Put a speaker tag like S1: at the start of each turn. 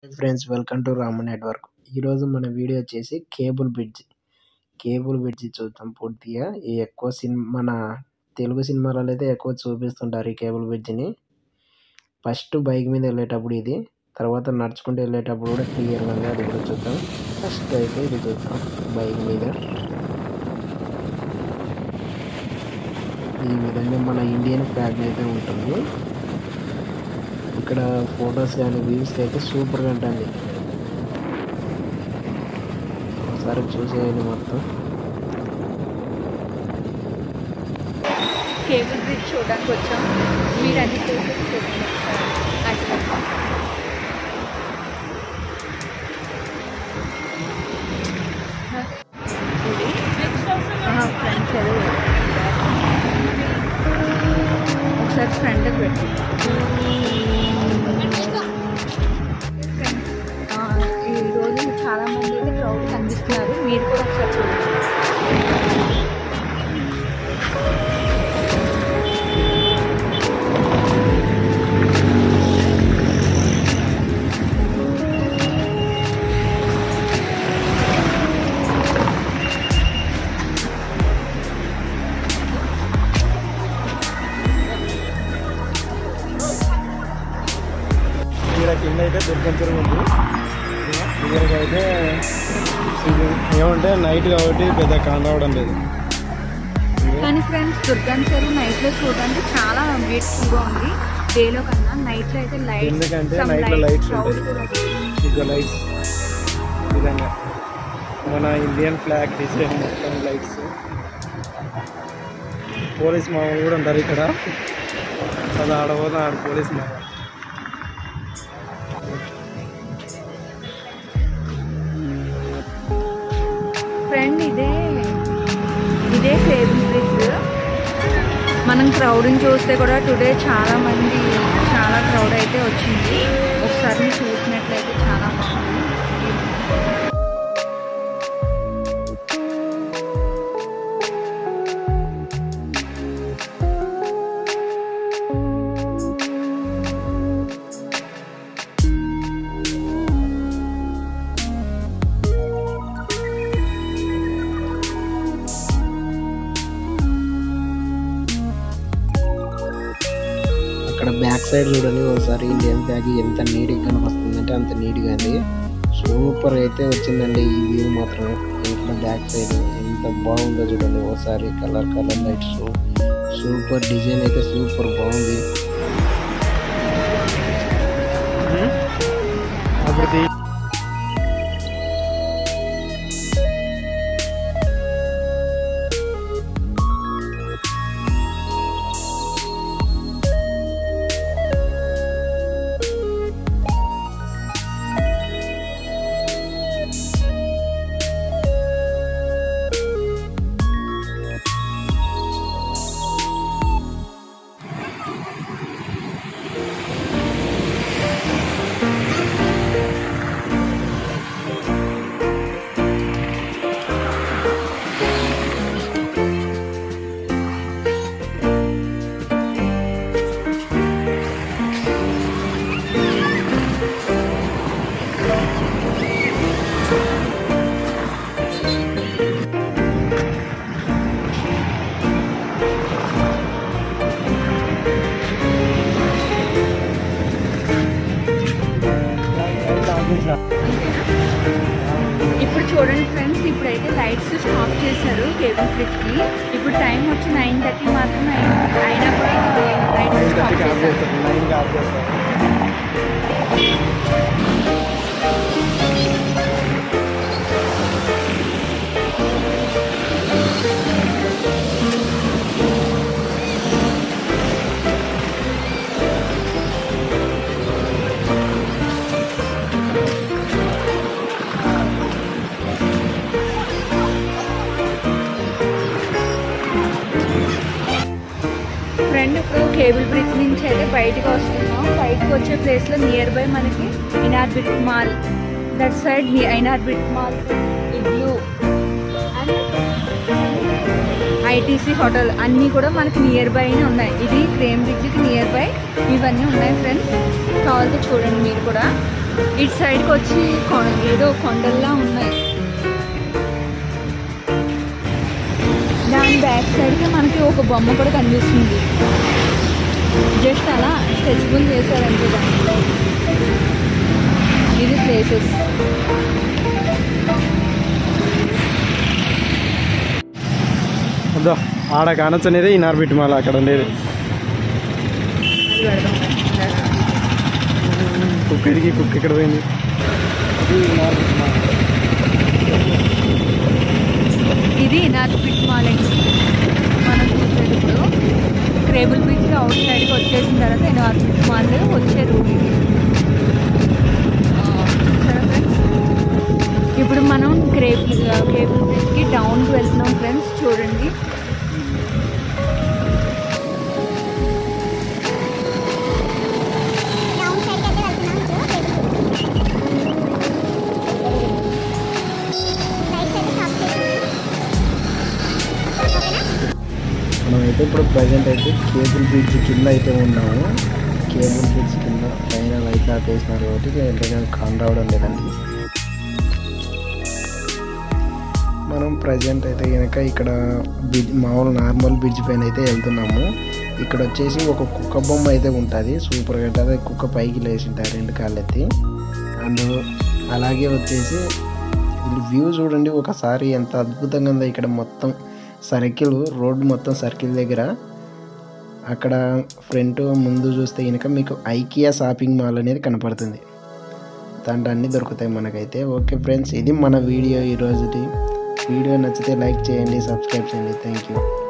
S1: Friends welcome to Ramu network ఈరోజు మన video వచ్చేసి కేబుల్ బ్రిడ్జ్ కేబుల్ బ్రిడ్జ్ చూద్దాం పూర్తిగా ఈ ఎక్కువ సినిమా మన తెలుగు సినిమాలలో అయితే ఎక్కువ చూపిస్తుంటారు ఈ కేబుల్ బ్రిడ్జ్ని ఫస్ట్ బైక్ మీద వెళ్ళేటప్పుడు ఇది తర్వాత నడుచుకుంటూ వెళ్ళేటప్పుడు కూడా క్లియర్గా ఉంది అది కూడా చూద్దాం ఫస్ట్ అయితే ఇది చూద్దాం బైక్ మీద ఈ విధంగా మన ఇండియన్ ఫ్లాగ్ అయితే ఉంటుంది ఇక్కడ ఫొటోస్ కానీ వ్యూస్కి అయితే సూపర్గా ఉంటుంది ఒకసారి చూసేయండి మొత్తం
S2: కేబుల్ బ్రిడ్జ్ చూడడానికి వచ్చాం మీరు అన్ని ప్లేసెస్ చూడండి అట్లా ఫ్రెండ్స్ ఏదో ఒకసారి ఫ్రెండ్ పెట్టి ఈరోజు చాలా మంది అయితే క్రౌడ్ కనిపిస్తున్నారు మీరు కూడా ఒకసారి చూడండి
S3: ఇక్కడ కింద అయితే దుర్గం చెరువు ఉంది ఇక్కడికి అయితే ఇది ఏమంటే నైట్ కాబట్టి పెద్ద కనరావడం లేదు
S2: కానీ ఫ్రెండ్స్ దుర్గాన్ చెరువు నైట్లో చూడడానికి చాలా బ్యూటిఫుల్గా ఉంది డేలో కన్నా నైట్లో అయితే లైట్స్
S3: ఎందుకంటే night లో lights ఉంటాయి. ఇక లైట్స్ విధంగా మన ఇండియన్ ఫ్లాగ్ డిజైన్ మొత్తం లైట్స్ పోలీస్ మామూలు కూడా ఉంటారు ఇక్కడ అది ఆడబోతే ఆడ పోలీస్ మామ
S2: ఫ్రెండ్ ఇదే ఇదే కేబుల్ బ్రిడ్జ్ మనం క్రౌడ్ని చూస్తే కూడా టుడే చాలా మంది చాలా క్రౌడ్ అయితే వచ్చింది ఒకసారి మీరు చూసినట్లయితే చాలా బాగుంది
S1: అక్కడ బ్యాక్ సైడ్ చూడండి ఒకసారి ఇండియన్ ఫ్లాగ్ ఎంత నీట్గా కనిపిస్తుందంటే అంత నీట్గా ఉంది సూపర్ అయితే వచ్చిందండి ఈ వ్యూ మాత్రం ఇంట్లో బ్యాక్ సైడ్ ఎంత బాగుందో చూడండి ఒకసారి colour colour lights super design అయితే సూపర్ బాగుంది
S3: అప్పుడు తీ-
S2: ఇప్పుడు చూడండి ఫ్రెండ్స్ ఇప్పుడైతే లైట్స్ స్టాప్ చేశారు కేబుల్ బ్రిడ్జ్కి ఇప్పుడు టైం వచ్చి నైన్ థర్టీ మాత్రమే అయి- అయినా కూడా లైట్స్
S3: నైన్
S2: స్టాప్
S3: థర్టీకి ఆఫ్
S2: చేశారు
S3: చేస్తారు నైన్కి ఆఫ్ చేస్తారు
S2: ఫ్రెండ్ ఇప్పుడు కేబుల్ బ్రిడ్జ్ నుంచి అయితే బయటకు వస్తున్నాం బయటకు వచ్చే ప్లేస్లో నియర్ బై మనకి Inorbit mall that side Inorbit mall Igloo and ITC hotel అన్నీ కూడా మనకి నియర్ బైనే ఉన్నాయి ఇది క్రేమ్ బ్రిడ్జ్కి నియర్ బై ఇవన్నీ ఉన్నాయి ఫ్రెండ్స్ కావాలంటే చూడండి మీరు కూడా ఇటు సైడ్కి వచ్చి కొ- ఏదో కొండల్లా ఉన్నాయి దాని బ్యాక్ సైడ్కి మనకి ఒక బొమ్మ కూడా కనిపిస్తుంది జస్ట్ అలా స్ట్రెచబుల్ చేశారంటే దాంట్లో ఇది ప్లేసెస్
S3: వద్దా ఆడ కానొచ్చు అనేది ఈ నార్బిట్ మాల అక్కడ ఉండేది
S2: అది పెడదాం
S3: కుక్కడికి కుక్క ఇక్కడ పోయింది
S2: ఇది నాకు పిట్ మాల్ అండి మనం చూసేటప్పుడు క్రేబుల్ బీచ్ అవుట్ సైడ్కి వచ్చేసిన తర్వాత నేను ఆ పిట్ మాల్ వచ్చే రూట్ ఇది ఆ, చూసారా ఫ్రెండ్స్ ఇప్పుడు మనం క్రేబుల్ కేబుల్ బ్రిడ్జ్కి డౌన్కి వెళ్తున్నాం ఫ్రెండ్స్ చూడండి
S4: డౌన్ సైడ్ అయితే వెళ్తున్నాం రైట్ సైడ్ స్టాప్ చేస్తున్నాం
S1: మనమైతే ఇప్పుడు ప్రజెంట్ అయితే కేబుల్ బ్రిడ్జ్ కింద అయితే ఉన్నాము కేబుల్ బ్రిడ్జ్ కింద పైన లైట్ ఆపేసినారు కాబట్టి వెంటనే కాన్ రావడం లేదండి మనం ప్రజెంట్ అయితే కనుక ఇక్కడ బ్రిడ్జ్ మామూలు నార్మల్ బ్రిడ్జ్ పైన అయితే వెళ్తున్నాము ఇక్కడ వచ్చేసి ఒక కుక్క బొమ్మ అయితే ఉంటుంది సూపర్గా ఉంటుంది అది కుక్క పైకి లేచి ఉంటాయి రెండు కాళ్ళు ఎత్తి అండ్ అలాగే వచ్చేసి వ్యూ చూడండి ఒకసారి ఎంత అద్భుతంగా ఉందో ఇక్కడ మొత్తం సర్కిల్ రోడ్ మొత్తం సర్కిల్ దగ్గర అక్కడ ఫ్రంట్ ముందు చూస్తే కనుక మీకు ఐకియా షాపింగ్ మాల్ అనేది కనపడుతుంది దాంట్లో అన్నీ దొరుకుతాయి మనకైతే ఓకే ఫ్రెండ్స్ ఇది మన వీడియో ఈరోజుది వీడియో నచ్చితే లైక్ చేయండి సబ్స్క్రైబ్ చేయండి థ్యాంక్ యూ